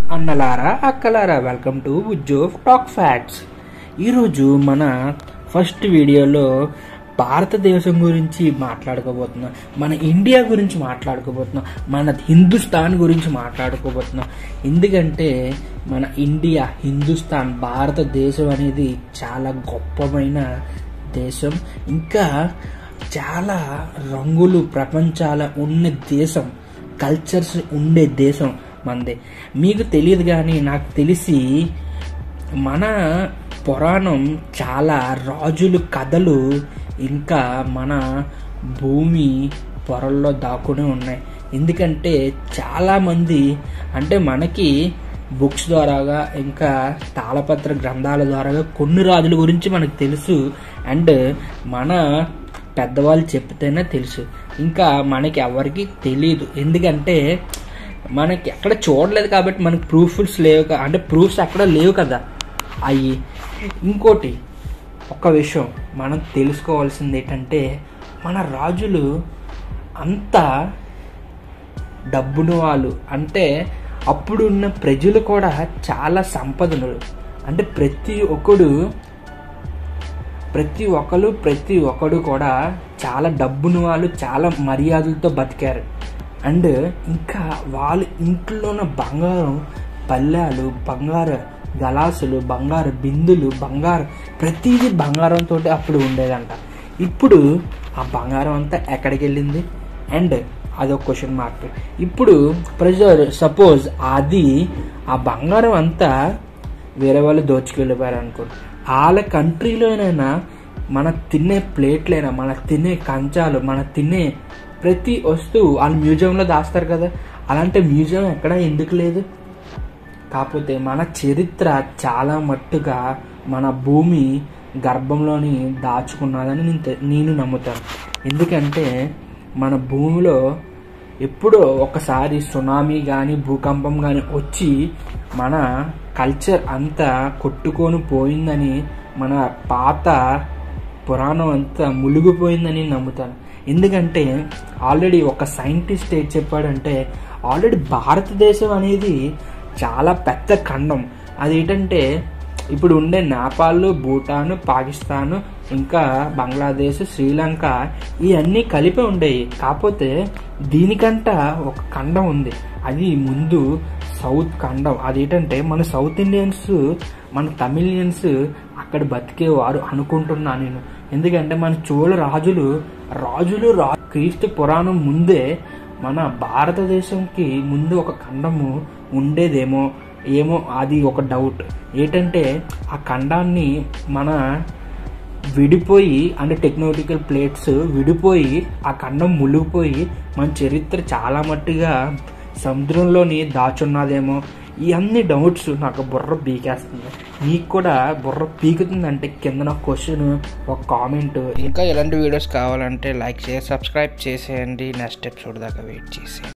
అన్నలారా అక్కలారా welcome to ఉజ్జోఫ్ talk facts ఈరోజు మన ఫస్ట్ వీడియోలో భారతదేశం గురించి మాట్లాడుకోబోతున్నాం మన ఇండియా గురించి మాట్లాడుకోబోతున్నాం మన హిందుస్థాన్ గురించి మాట్లాడుకోబోతున్నాం ఎందుకంటే మన ఇండియా హిందుస్థాన్ భారతదేశం అనేది చాలా గొప్పమైన దేశం ఇంకా చాలా రంగులు ప్రపంచాల ఉన్న దేశం కల్చర్స్ ఉండే దేశం మనది మీకు తెలియదు కానీ నాకు తెలిసి మన పురాణం చాలా రాజులు కథలు ఇంకా మన భూమి పొరల్లో దాక్కుని ఉన్నాయి ఎందుకంటే చాలామంది అంటే మనకి బుక్స్ ద్వారాగా ఇంకా తాళపత్ర గ్రంథాల ద్వారాగా కొన్ని రాజుల గురించి మనకు తెలుసు అండ్ మన పెద్దవాళ్ళు చెప్తేనే తెలుసు ఇంకా మనకి ఎవరికి తెలియదు ఎందుకంటే మనకి ఎక్కడ చూడలేదు కాబట్టి మనకి ప్రూఫ్స్ లేవు కా- అంటే ప్రూఫ్స్ ఎక్కడ లేవు కదా అవి ఇంకోటి ఒక విషయం మనం తెలుసుకోవాల్సింది ఏంటంటే మన రాజులు అంత డబ్బును వాళ్ళు అంటే అప్పుడు ఉన్న ప్రజలు కూడా చాలా సంపదనులు అంటే ప్రతి ఒక్కడు ప్రతి ఒక్కరు ప్రతి ఒక్కడు కూడా చాలా డబ్బును వాళ్ళు చాలా మర్యాదలతో బతికారు అండ్ ఇంకా వాళ్ళ ఇంట్లో ఉన్న బంగారం పల్లెలు బంగారు గలాసులు బంగారు బిందులు బంగారు ప్రతిదీ బంగారంతో అప్పుడు ఉండేదంట ఇప్పుడు ఆ బంగారం అంతా ఎక్కడికి వెళ్ళింది అండ్ అదొక క్వశ్చన్ మార్క్ ఇప్పుడు ప్రెజర్ సపోజ్ అది ఆ బంగారం అంతా వేరే వాళ్ళు దోచుకెళ్ళిపోయారు అనుకోండి వాళ్ళ కంట్రీలోనైనా మన తినే ప్లేట్లైనా మన తినే కంచాలు మన తినే ప్రతి వస్తువు వాళ్ళు మ్యూజియంలో దాస్తారు కదా అలాంటి మ్యూజియం ఎక్కడ ఎందుకు లేదు కాకపోతే మన చరిత్ర చాలా మట్టుగా మన భూమి గర్భంలోని దాచుకున్నదని నేను తె- నేను నమ్ముతాను ఎందుకంటే మన భూమిలో ఎప్పుడో ఒకసారి సునామీ కానీ భూకంపం కానీ వచ్చి మన కల్చర్ అంతా కొట్టుకొని పోయిందని మన పాత పురాణం అంతా మునిగిపోయిందని నమ్ముతాను ఎందుకంటే ఆల్రెడీ ఒక సైంటిస్ట్ ఏం చెప్పాడంటే ఆల్రెడీ భారతదేశం అనేది చాలా పెద్ద ఖండం అది ఏంటంటే ఇప్పుడు ఉండే నేపాల్ భూటాన్ పాకిస్తాన్ ఇంకా బంగ్లాదేశ్ శ్రీలంక ఇవన్నీ కలిపి ఉండేవి కాకపోతే దీనికంట ఒక ఖండం ఉంది అది ముందు సౌత్ ఖండం అదేంటంటే మన సౌత్ ఇండియన్స్ మన తమిళియన్స్ అక్కడ బతికేవారు అనుకుంటున్నా నేను ఎందుకంటే మన చోళ రాజులు రాజులు రా క్రీస్తు పురాణం ముందే మన భారతదేశంకి ముందు ఒక ఖండము ఉండేదేమో ఏమో అది ఒక డౌట్ ఏంటంటే ఆ ఖండాన్ని మన విడిపోయి అంటే టెక్నాలజికల్ ప్లేట్స్ విడిపోయి ఆ ఖండం మునిగిపోయి మన చరిత్ర చాలా మట్టుగా సముద్రంలోని దాచున్నదేమో ఈ అన్ని డౌట్స్ నాకు బుర్ర పీకేస్తుంది నీకు కూడా బుర్ర పీకుతుందంటే కింద నాకు క్వశ్చన్ ఒక కామెంట్ ఇంకా ఎలాంటి వీడియోస్ కావాలంటే లైక్ చేసి సబ్స్క్రైబ్ చేసేయండి నెక్స్ట్ ఎపిసోడ్ దాకా వెయిట్ చేసి